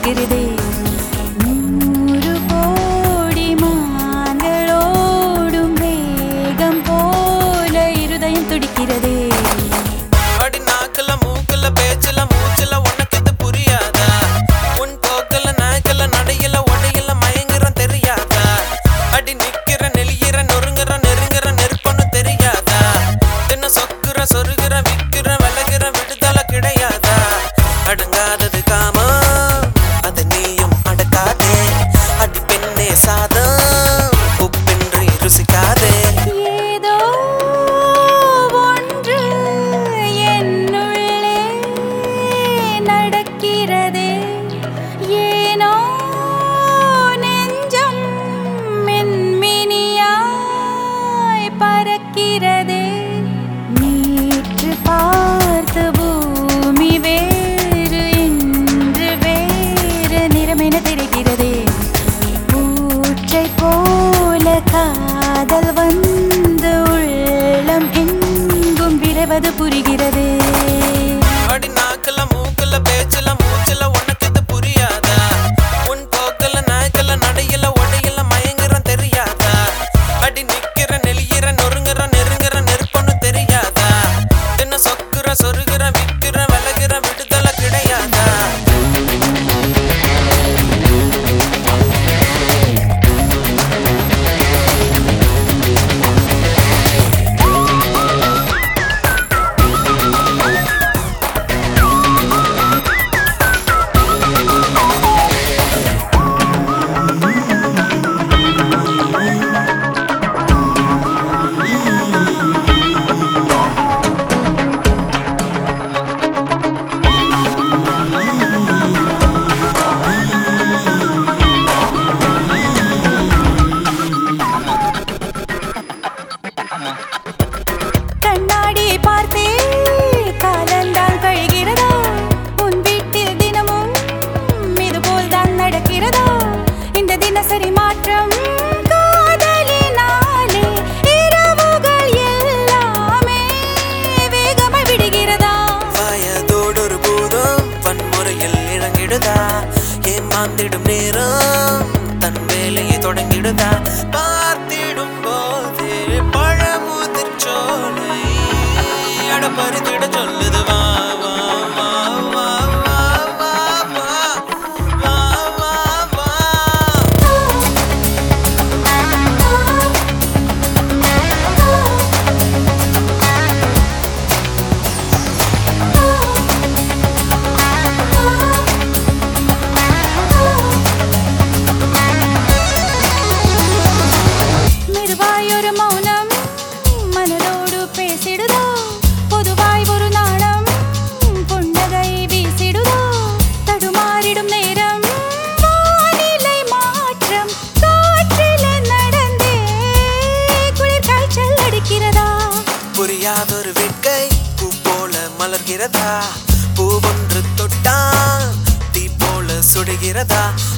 வருகிறதே நூறு கோடி மான்களோடும் வேகம் போல இருதயம் துடிக்கிறதே அடி நாக்குல மூக்குல பேச்சுல மூச்சுல உனக்கு இது புரியாதா உன் போக்குல நாய்க்கல நடையில உடையில மயங்குறோம் தெரியாதா அடி நிக்கிற நெளியிற நொறுங்குற நெருங்குற நெருப்பொன்னு தெரியாதா தின சொக்குற சொருகிற விக்கிற விலகிற விடுதலை கிடையாதா அடங்காதது காமா அது நீயும் அடக்காதே அடி பெண்ணே சாதம் உப்பின்றி ருசிக்காதே ஏதோ ஒன்று என்னுள்ளே நடக்கிறதே ஏனோ நெஞ்சம் மென்மினியாய் பறக்கிறதே நேற்று பார்த்த பூமி வேறு இன்று வேறு நிறமென தெரிகிறதே ஊற்றை போல காதல் வந்து உள்ளம் எங்கும் விரைவது புரிகிறதே அடி நாக்குல மூக்குல பேச்சுல மூச்சுல உனக்கு இது புரியாதா உன் போக்குல நாய்க்கல நடையில உடையில மயங்குறோம் தெரியாதா அடி நிக்கிற நெளியிற நொறுங்குற நெருங்குற நெருப்பொன்னு தெரியாதா தின சொக்குற சொருகிற விக்கிற விலகிற விடுதலை கிடையாதா கண்ணாடியை பார்த்தே காலந்தான் கழிகிறதா உன் வீட்டில் தினமும் இதுபோல் தான் நடக்கிறதா இந்த தினசரி மாற்றம் காதலினாலே இரவுகள் எல்லாமே வேகமாய் விடுகிறதா வயதோடொரு பூதம் வன்முறையில் இறங்கிடுதா ஏமாந்திடும் நேரம் தன் வேலையை தொடங்கிடுதா பார்த்திடும் போதே பழமுதிர் சோலை அடப்பறித்திட சொல்லுது வா வா வா வா வா வா வா வா வா மெதுவாய் ஒரு மௌனம் மனதோடு பேசிடுதோ பொதுவாய் ஒரு நாணம் புன்னகை வீசிடுதோ தடுமாறிடும் நேரம் வானிலை மாற்றம் காற்றிலே நடந்தே குளிர் காய்ச்சல் அடிக்கிறதா புரியாதொரு வேட்கை பூ போல மலர்கிறதா பூவொன்று தொட்டா தீ போல சுடுகிறதா